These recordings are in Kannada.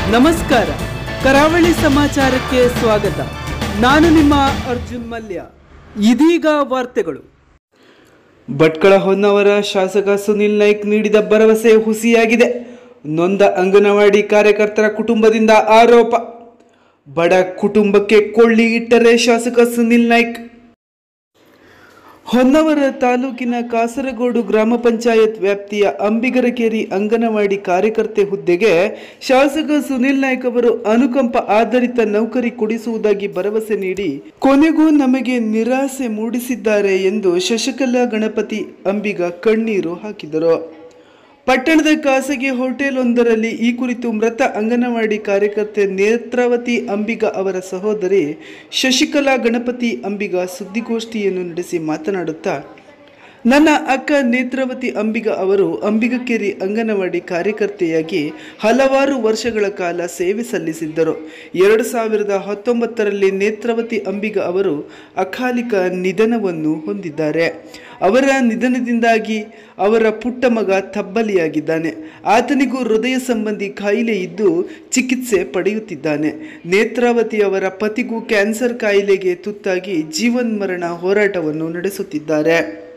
ನಮಸ್ಕಾರ ಕರಾವಳಿ ಸಮಾಚಾರಕ್ಕೆ ಸ್ವಾಗತ ನಾನು ನಿಮ್ಮ ಅರ್ಜುನ್ ಮಲ್ಯ ಇದೀಗ ವಾರ್ತೆಗಳು ಭಟ್ಕಳ ಹೊನ್ನವರ ಶಾಸಕ ಸುನಿಲ್ ನಾಯ್ಕ್ ನೀಡಿದ ಭರವಸೆ ಹುಸಿಯಾಗಿದೆ ನೊಂದ ಅಂಗನವಾಡಿ ಕಾರ್ಯಕರ್ತರ ಕುಟುಂಬದಿಂದ ಆರೋಪ ಬಡ ಕುಟುಂಬಕ್ಕೆ ಕೊಳ್ಳಿ ಇಟ್ಟರೆ ಶಾಸಕ ಸುನಿಲ್ ನಾಯ್ಕ್ ಹೊನ್ನವರ ತಾಲೂಕಿನ ಕಾಸರಗೋಡು ಗ್ರಾಮ ಪಂಚಾಯತ್ ವ್ಯಾಪ್ತಿಯ ಅಂಬಿಗರಕೇರಿ ಅಂಗನವಾಡಿ ಕಾರ್ಯಕರ್ತೆ ಹುದ್ದೆಗೆ ಶಾಸಕ ಸುನಿಲ್ ನಾಯ್ಕ್ ಅವರು ಅನುಕಂಪ ಆಧಾರಿತ ನೌಕರಿ ಕೊಡಿಸುವುದಾಗಿ ಭರವಸೆ ನೀಡಿ ಕೊನೆಗೂ ನಮಗೆ ನಿರಾಸೆ ಮೂಡಿಸಿದ್ದಾರೆ ಎಂದು ಶಶಿಕಲಾ ಗಣಪತಿ ಅಂಬಿಗ ಕಣ್ಣೀರು ಹಾಕಿದರು ಪಟ್ಟಣದ ಖಾಸಗಿ ಹೋಟೆಲ್ ಒಂದರಲ್ಲಿ ಈ ಕುರಿತು ಮೃತ ಅಂಗನವಾಡಿ ಕಾರ್ಯಕರ್ತೆ ನೇತ್ರಾವತಿ ಅಂಬಿಗ ಅವರ ಸಹೋದರಿ ಶಶಿಕಲಾ ಗಣಪತಿ ಅಂಬಿಗ ಸುದ್ದಿಗೋಷ್ಠಿಯನ್ನು ನಡೆಸಿ ಮಾತನಾಡುತ್ತಾ ನನ್ನ ಅಕ್ಕ ನೇತ್ರಾವತಿ ಅಂಬಿಗ ಅವರು ಅಂಬಿಗಕೇರಿ ಅಂಗನವಾಡಿ ಕಾರ್ಯಕರ್ತೆಯಾಗಿ ಹಲವಾರು ವರ್ಷಗಳ ಕಾಲ ಸೇವೆ ಸಲ್ಲಿಸಿದ್ದರು ಎರಡು ಸಾವಿರದ ಹತ್ತೊಂಬತ್ತರಲ್ಲಿ ನೇತ್ರಾವತಿ ಅಂಬಿಗ ಅವರು ಅಕಾಲಿಕ ನಿಧನವನ್ನು ಹೊಂದಿದ್ದಾರೆ ಅವರ ನಿಧನದಿಂದಾಗಿ ಅವರ ಪುಟ್ಟ ಮಗ ತಬ್ಬಲಿಯಾಗಿದ್ದಾನೆ ಆತನಿಗೂ ಹೃದಯ ಸಂಬಂಧಿ ಕಾಯಿಲೆ ಇದ್ದು ಚಿಕಿತ್ಸೆ ಪಡೆಯುತ್ತಿದ್ದಾನೆ ನೇತ್ರಾವತಿ ಅವರ ಪತಿಗೂ ಕ್ಯಾನ್ಸರ್ ಕಾಯಿಲೆಗೆ ತುತ್ತಾಗಿ ಜೀವನ್ಮರಣ ಹೋರಾಟವನ್ನು ನಡೆಸುತ್ತಿದ್ದಾರೆ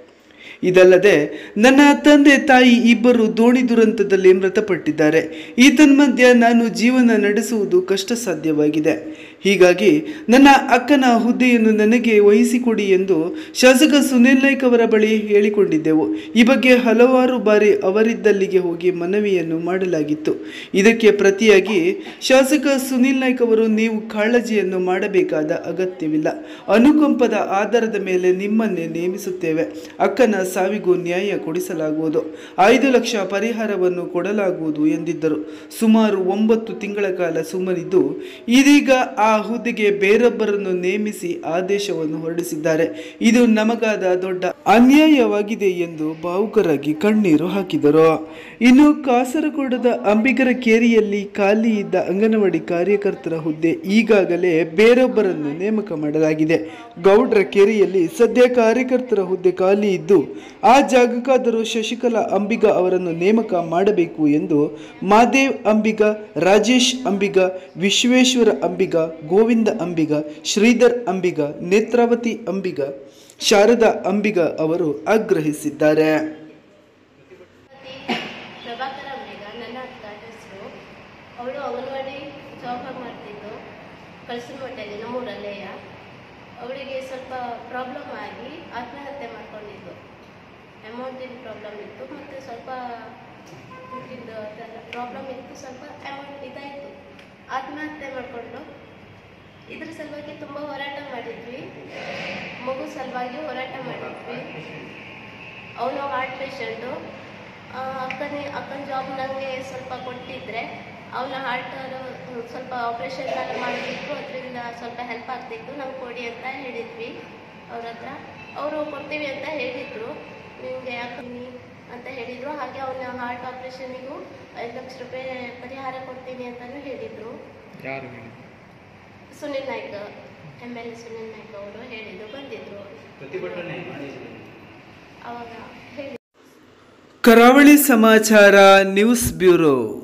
ಇದಲ್ಲದೆ ನನ್ನ ತಂದೆ ತಾಯಿ ಇಬ್ಬರು ದೋಣಿ ದುರಂತದಲ್ಲಿ ಮೃತಪಟ್ಟಿದ್ದಾರೆ ಈ ತನ್ಮಧ್ಯ ನಾನು ಜೀವನ ನಡೆಸುವುದು ಕಷ್ಟ ಸಾಧ್ಯವಾಗಿದೆ ಹೀಗಾಗಿ ನನ್ನ ಅಕ್ಕನ ಹುದ್ದೆಯನ್ನು ನನಗೆ ವಹಿಸಿಕೊಡಿ ಎಂದು ಶಾಸಕ ಸುನಿಲ್ ನಾಯ್ಕ್ ಅವರ ಬಳಿ ಹೇಳಿಕೊಂಡಿದ್ದೆವು ಈ ಬಗ್ಗೆ ಹಲವಾರು ಬಾರಿ ಅವರಿದ್ದಲ್ಲಿಗೆ ಹೋಗಿ ಮನವಿಯನ್ನು ಮಾಡಲಾಗಿತ್ತು ಇದಕ್ಕೆ ಪ್ರತಿಯಾಗಿ ಶಾಸಕ ಸುನಿಲ್ ನಾಯ್ಕ್ ಅವರು ನೀವು ಕಾಳಜಿಯನ್ನು ಮಾಡಬೇಕಾದ ಅಗತ್ಯವಿಲ್ಲ ಅನುಕಂಪದ ಆಧಾರದ ಮೇಲೆ ನಿಮ್ಮನ್ನೇ ನೇಮಿಸುತ್ತೇವೆ ಅಕ್ಕನ ಸಾವಿಗೂ ನ್ಯಾಯ ಕೊಡಿಸಲಾಗುವುದು ಐದು ಲಕ್ಷ ಪರಿಹಾರವನ್ನು ಕೊಡಲಾಗುವುದು ಎಂದಿದ್ದರು ಸುಮಾರು ಒಂಬತ್ತು ತಿಂಗಳ ಕಾಲ ಸುಮ್ಮನಿದ್ದು ಇದೀಗ ಆ ಹುದ್ದೆಗೆ ಬೇರೊಬ್ಬರನ್ನು ನೇಮಿಸಿ ಆದೇಶವನ್ನು ಹೊರಡಿಸಿದ್ದಾರೆ ಇದು ನಮಗಾದ ದೊಡ್ಡ ಅನ್ಯಾಯವಾಗಿದೆ ಎಂದು ಭಾವುಕರಾಗಿ ಕಣ್ಣೀರು ಹಾಕಿದರು ಇನ್ನು ಕಾಸರಗೋಡದ ಅಂಬಿಗರ ಕೇರಿಯಲ್ಲಿ ಖಾಲಿ ಇದ್ದ ಅಂಗನವಾಡಿ ಕಾರ್ಯಕರ್ತರ ಹುದ್ದೆ ಈಗಾಗಲೇ ಬೇರೊಬ್ಬರನ್ನು ನೇಮಕ ಮಾಡಲಾಗಿದೆ ಗೌಡ್ರ ಕೇರಿಯಲ್ಲಿ ಸದ್ಯ ಕಾರ್ಯಕರ್ತರ ಹುದ್ದೆ ಖಾಲಿ ಇದ್ದು ಆ ಜಾಗಕ್ಕಾದರೂ ಶಶಿಕಲಾ ಅಂಬಿಗ ಅವರನ್ನು ನೇಮಕ ಮಾಡಬೇಕು ಎಂದು ಮಾದೇವ್ ಅಂಬಿಗ ರಾಜೇಶ್ ಅಂಬಿಗ ವಿಶ್ವೇಶ್ವರ ಅಂಬಿಗ ಗೋವಿಂದ ಅಂಬಿಗ ಶ್ರೀಧರ್ ಅಂಬಿಗ ನೇತ್ರಾವತಿ ಅಂಬಿಗ ಶಾರದಾ ಅಂಬಿಗ ಅವರು ಆಗ್ರಹಿಸಿದ್ದಾರೆ ಪ್ರಭಾಕರ ಮೇಘ ನನ್ನ ಅಕ್ಕ ಹೆಸರು ಅವಳು ಅಂಗನವಾಡಿ ಜಾಬ್ ಮಾಡ್ತಿದ್ದು ಕಳಸನಮಟ್ಟಲ್ಲಿ ನಮ್ಮೂರಲ್ಲೆಯ ಅವಳಿಗೆ ಸ್ವಲ್ಪ ಪ್ರಾಬ್ಲಮ್ ಆಗಿ ಆತ್ಮಹತ್ಯೆ ಮಾಡ್ಕೊಂಡಿದ್ದು ಅಮೌಂಟಿನ ಪ್ರಾಬ್ಲಮ್ ಇತ್ತು ಮತ್ತು ಸ್ವಲ್ಪ ದುಡ್ಡಿದ್ದು ಅದೆಲ್ಲ ಪ್ರಾಬ್ಲಮ್ ಇತ್ತು ಸ್ವಲ್ಪ ಅಮೌಂಟ್ ಇದಾಯಿತು ಆತ್ಮಹತ್ಯೆ ಮಾಡಿಕೊಂಡು ಇದ್ರ ಸಲುವಾಗಿ ತುಂಬ ಹೋರಾಟ ಮಾಡಿದ್ವಿ ಮಗು ಸಲುವಾಗಿ ಹೋರಾಟ ಮಾಡಿದ್ವಿ ಅವನು ಹಾರ್ಟ್ ಪೇಷಂಟು ಅಕ್ಕನೇ ಅಕ್ಕನ ಜಾಬ್ ನನಗೆ ಸ್ವಲ್ಪ ಕೊಟ್ಟಿದ್ರೆ ಅವನ ಹಾರ್ಟ್ ಸ್ವಲ್ಪ ಆಪ್ರೇಷನ್ ಎಲ್ಲ ಮಾಡಬೇಕು ಅದರಿಂದ ಸ್ವಲ್ಪ ಹೆಲ್ಪ್ ಆಗ್ತಿತ್ತು ನಮ್ಗೆ ಕೊಡಿ ಅಂತ ಹೇಳಿದ್ವಿ ಅವ್ರ ಹತ್ರ ಅವರು ಕೊಡ್ತೀವಿ ಅಂತ ಹೇಳಿದರು ನಿಮಗೆ ಯಾಕಮ್ಮಿ ಅಂತ ಹೇಳಿದರು ಹಾಗೆ ಅವನ ಹಾರ್ಟ್ ಆಪ್ರೇಷನಿಗೂ ಐದು ಲಕ್ಷ ರೂಪಾಯಿ ಪರಿಹಾರ ಕೊಡ್ತೀನಿ ಅಂತಲೂ ಹೇಳಿದರು ಯಾರು ಹೇಳಿ Sunil Naik M L A Sunil Naik ಅವರು ಹೇಳಿದರು ಬಂದಿದ್ದರು ಪ್ರತಿಭಟನೆ ಮಾಡಿದ್ರು ಅವಾಗ ಹೇಳಿ ಕರಾವಳಿ ಸಮಾಚಾರ ನ್ಯೂಸ್ ಬ್ಯೂರೋ